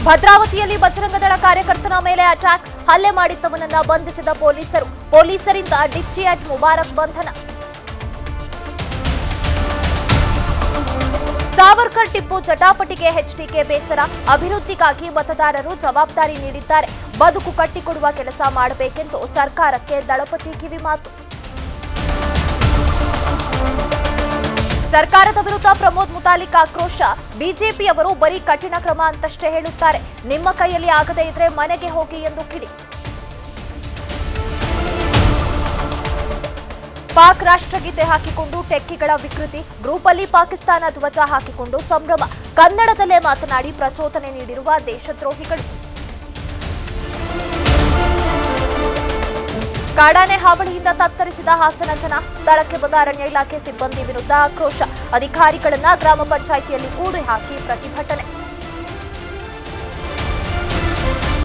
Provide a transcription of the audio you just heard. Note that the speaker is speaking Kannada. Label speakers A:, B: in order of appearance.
A: ಭದ್ರಾವತಿಯಲ್ಲಿ ಬಜರಂಗದಳ ಕಾರ್ಯಕರ್ತನ ಮೇಲೆ ಅಟ್ಯಾಕ್ ಹಲ್ಲೆ ಮಾಡಿದ್ದವನನ್ನ ಬಂಧಿಸಿದ ಪೊಲೀಸರು ಪೊಲೀಸರಿಂದ ಡಿಚ್ಚಿ ಅಟ್ ಮುಬಾರಕ್ ಬಂಧನ ಸಾವರ್ಕರ್ ಟಿಪ್ಪು ಜಟಾಪಟಿಗೆ ಎಚ್ಡಿಕೆ ಬೇಸರ ಅಭಿವೃದ್ಧಿಗಾಗಿ ಮತದಾರರು ಜವಾಬ್ದಾರಿ ನೀಡಿದ್ದಾರೆ ಬದುಕು ಕಟ್ಟಿಕೊಡುವ ಕೆಲಸ ಮಾಡಬೇಕೆಂದು ಸರ್ಕಾರಕ್ಕೆ ದಳಪತಿ ಕಿವಿಮಾತು ಸರ್ಕಾರದ ವಿರುದ್ಧ ಪ್ರಮೋದ್ ಮುತಾಲಿಕ್ ಆಕ್ರೋಶ ಬಿಜೆಪಿಯವರು ಬರೀ ಕಠಿಣ ಕ್ರಮ ಅಂತಷ್ಟೇ ಹೇಳುತ್ತಾರೆ ನಿಮ್ಮ ಕೈಯಲ್ಲಿ ಆಗದೇ ಇದ್ರೆ ಮನೆಗೆ ಹೋಗಿ ಎಂದು ಕಿಡಿ ಪಾಕ್ ರಾಷ್ಟ್ರಗೀತೆ ಹಾಕಿಕೊಂಡು ಟೆಕ್ಕಿಗಳ ವಿಕೃತಿ ಗ್ರೂಪಲ್ಲಿ ಪಾಕಿಸ್ತಾನ ಧ್ವಜ ಹಾಕಿಕೊಂಡು ಸಂಭ್ರಮ ಕನ್ನಡದಲ್ಲೇ ಮಾತನಾಡಿ ಪ್ರಚೋದನೆ ನೀಡಿರುವ ದೇಶದ್ರೋಹಿಗಳು ಕಾಡಾನೆ ಹಾವಳಿಯಿಂದ ತತ್ತರಿಸಿದ ಹಾಸನ ಜನ ಸ್ಥಳಕ್ಕೆ ಬಂದ ಅರಣ್ಯ ಇಲಾಖೆ ಸಿಬ್ಬಂದಿ ವಿರುದ್ಧ ಆಕ್ರೋಶ ಅಧಿಕಾರಿಗಳನ್ನ ಗ್ರಾಮ ಪಂಚಾಯಿತಿಯಲ್ಲಿ ಕೂಡಿ ಹಾಕಿ ಪ್ರತಿಭಟನೆ